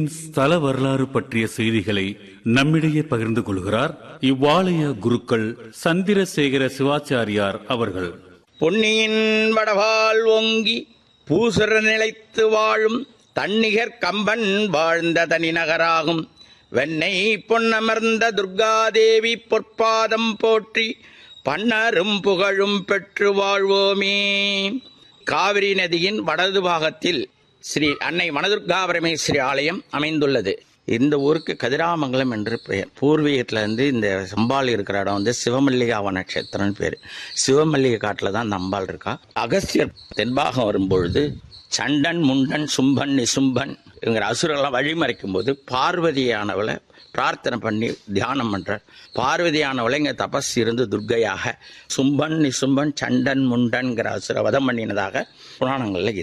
ஸ்தல வரலாறு பற்றிய செய்திகளை நம்மிடையே பகிர்ந்து கொள்கிறார் இவ்வாலய குருக்கள் சந்திரசேகர சிவாச்சாரியார் அவர்கள் பொன்னியின் வடவால் ஓங்கி பூசுர நிலைத்து வாழும் தன்னிகர் கம்பன் வாழ்ந்த தனிநகராகும் வெண்ணை பொன்னமர்ந்த துர்காதேவி பொற்பாதம் போற்றி பன்னரும் புகழும் பெற்று வாழ்வோமே காவிரி நதியின் வடது பாகத்தில் ஸ்ரீ அன்னை வனதுர்கா பரமேஸ்வரி ஆலயம் அமைந்துள்ளது இந்த ஊருக்கு கதிராமங்கலம் என்று பெயர் பூர்வீகத்துல இருந்து இந்த சம்பாள் இருக்கிற இடம் வந்து சிவமல்லிகா வனக்ஷேத்திரம்னு பேர் சிவமல்லிகை காட்டில் தான் இந்த அம்பாள் இருக்கா அகஸ்தியர் தென்பாகம் வரும்பொழுது சண்டன் முண்டன் சும்பன் நிசும்பன் இவங்கிற அசுரெல்லாம் வழிமறைக்கும் போது பார்வதியானவளை பிரார்த்தனை பண்ணி தியானம் பண்றார் பார்வதியானவளை இங்க தபஸ் இருந்து துர்க்கையாக சும்பன் நிசும்பன் சண்டன் முண்டன்கிற அசுர வதம் பண்ணினதாக புராணங்கள்ல இருக்கு